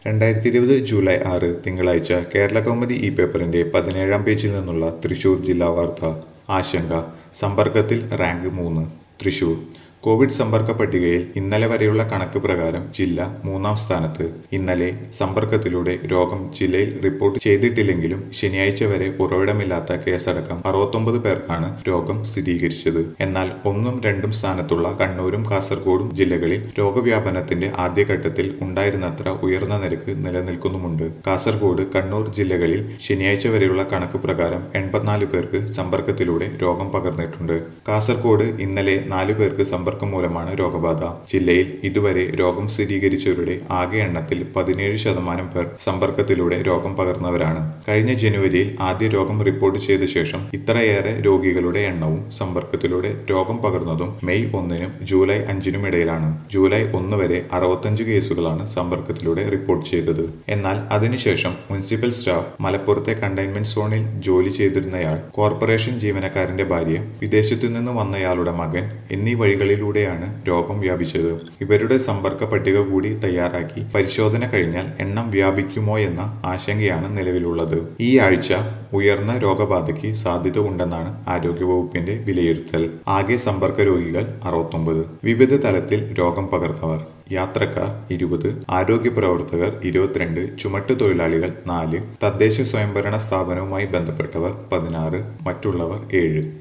രണ്ടായിരത്തി ഇരുപത് ജൂലൈ ആറ് തിങ്കളാഴ്ച കേരള കൗമുദി ഈ പേപ്പറിന്റെ പതിനേഴാം പേജിൽ നിന്നുള്ള തൃശൂർ ജില്ലാ വാർത്ത ആശങ്ക സമ്പർക്കത്തിൽ റാങ്ക് മൂന്ന് തൃശൂർ കോവിഡ് സമ്പർക്ക പട്ടികയിൽ ഇന്നലെ വരെയുള്ള കണക്ക് പ്രകാരം ജില്ല മൂന്നാം സ്ഥാനത്ത് ഇന്നലെ സമ്പർക്കത്തിലൂടെ രോഗം ജില്ലയിൽ റിപ്പോർട്ട് ചെയ്തിട്ടില്ലെങ്കിലും ശനിയാഴ്ച വരെ ഉറവിടമില്ലാത്ത കേസടക്കം അറുപത്തൊമ്പത് പേർക്കാണ് രോഗം സ്ഥിരീകരിച്ചത് എന്നാൽ ഒന്നും രണ്ടും സ്ഥാനത്തുള്ള കണ്ണൂരും കാസർഗോഡും ജില്ലകളിൽ രോഗവ്യാപനത്തിന്റെ ആദ്യഘട്ടത്തിൽ ഉണ്ടായിരുന്നത്ര ഉയർന്ന നിരക്ക് നിലനിൽക്കുന്നുമുണ്ട് കാസർഗോഡ് കണ്ണൂർ ജില്ലകളിൽ ശനിയാഴ്ച വരെയുള്ള കണക്ക് പ്രകാരം എൺപത്തിനാല് പേർക്ക് സമ്പർക്കത്തിലൂടെ രോഗം പകർന്നിട്ടുണ്ട് കാസർഗോഡ് ഇന്നലെ നാലു പേർക്ക് സമ്പർക്കം മൂലമാണ് രോഗബാധ ജില്ലയിൽ ഇതുവരെ രോഗം സ്ഥിരീകരിച്ചവരുടെ ആകെ എണ്ണത്തിൽ പതിനേഴ് ശതമാനം പേർ സമ്പർക്കത്തിലൂടെ രോഗം പകർന്നവരാണ് കഴിഞ്ഞ ജനുവരിയിൽ ആദ്യ രോഗം റിപ്പോർട്ട് ചെയ്ത ശേഷം ഇത്രയേറെ രോഗികളുടെ എണ്ണവും സമ്പർക്കത്തിലൂടെ രോഗം പകർന്നതും മെയ് ഒന്നിനും ജൂലൈ അഞ്ചിനും ഇടയിലാണ് ജൂലൈ ഒന്ന് വരെ അറുപത്തഞ്ച് കേസുകളാണ് സമ്പർക്കത്തിലൂടെ റിപ്പോർട്ട് ചെയ്തത് എന്നാൽ അതിനുശേഷം മുനിസിപ്പൽ സ്റ്റാഫ് മലപ്പുറത്തെ കണ്ടെയ്ൻമെന്റ് സോണിൽ ജോലി ചെയ്തിരുന്നയാൾ കോർപ്പറേഷൻ ജീവനക്കാരന്റെ ഭാര്യ വിദേശത്തു നിന്ന് വന്നയാളുടെ മകൻ എന്നീ വഴികളിലൂടെയാണ് രോഗം വ്യാപിച്ചത് ഇവരുടെ സമ്പർക്ക പട്ടിക കൂടി തയ്യാറാക്കി പരിശോധന കഴിഞ്ഞാൽ എണ്ണം വ്യാപിക്കുമോ എന്ന ആശങ്കയാണ് നിലവിലുള്ളത് ഈ ആഴ്ച ഉയർന്ന രോഗബാധയ്ക്ക് സാധ്യത ഉണ്ടെന്നാണ് ആരോഗ്യവകുപ്പിന്റെ വിലയിരുത്തൽ ആകെ സമ്പർക്ക രോഗികൾ അറുപത്തൊമ്പത് വിവിധ തലത്തിൽ രോഗം പകർന്നവർ യാത്രക്കാർ ഇരുപത് ആരോഗ്യ പ്രവർത്തകർ ഇരുപത്തിരണ്ട് ചുമട്ട് തൊഴിലാളികൾ നാല് തദ്ദേശ സ്വയംഭരണ സ്ഥാപനവുമായി ബന്ധപ്പെട്ടവർ പതിനാറ് മറ്റുള്ളവർ ഏഴ്